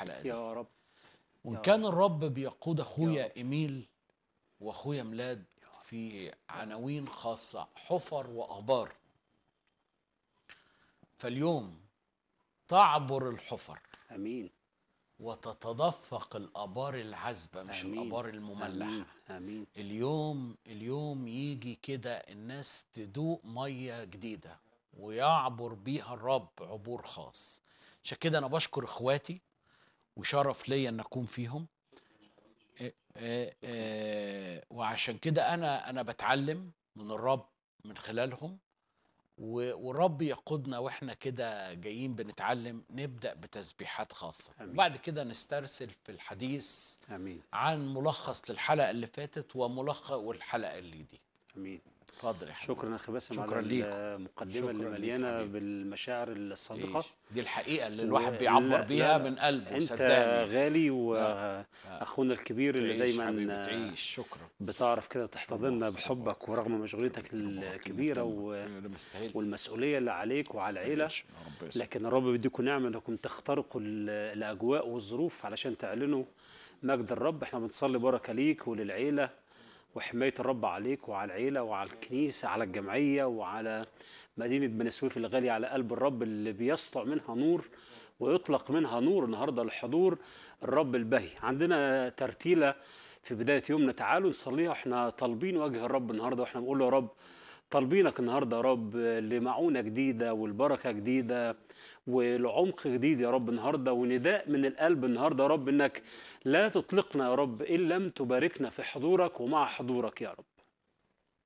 الحلقه دي يا رب وان يا كان الرب بيقود يا اخويا ايميل واخويا ميلاد في عناوين خاصه حفر وابار فاليوم تعبر الحفر امين وتتدفق الابار العذبه مش آمين. الابار المملحه امين امين اليوم اليوم يجي كده الناس تدوق ميه جديده ويعبر بيها الرب عبور خاص عشان كده انا بشكر اخواتي وشرف ليا ان اكون فيهم إيه إيه إيه وعشان كده انا انا بتعلم من الرب من خلالهم و- والرب يقودنا واحنا كده جايين بنتعلم نبدا بتسبيحات خاصه آمين. بعد كده نسترسل في الحديث امين عن ملخص للحلقه اللي فاتت وملخص والحلقه اللي دي امين اتفضل يا حبيبي شكرا يا اخي باسم شكراً على ليكم. المقدمه شكراً اللي ليك مليانه حبيبي. بالمشاعر الصادقه إيش. دي الحقيقه اللي و- الواحد بيعبر لا- بيها لا- من قلبه انت صدقني غالي آه. واخونا الكبير اللي تعيش دايما حبيبي آه، تعيش شكرا بتعرف كده تحتضننا ربنا بحبك يسلمك. ورغم مشغوليتك الكبيره و... أنا مستاهل والمسؤوليه اللي عليك وعلى العيله مستاهلش. يا رب يسلمك. لكن الرب بيديكم نعمه انكم تخترقوا ال- الاجواء والظروف علشان تعلنوا مجد الرب احنا بنصلي بركه ليك وللعيله وحمايه الرب عليك وعلى العيله وعلى الكنيسه على الجمعيه وعلى مدينه بني سويف الغاليه على قلب الرب اللي بيسطع منها نور ويطلق منها نور النهارده لحضور الرب البهي عندنا ترتيله في بدايه يومنا تعالوا نصليها احنا طالبين وجه الرب النهارده واحنا بنقول له يا رب طالبينك النهارده يا رب لمعونه جديده والبركه جديده والعمق جديد يا رب النهارده ونداء من القلب النهارده يا رب انك لا تطلقنا يا رب ان لم تباركنا في حضورك ومع حضورك يا رب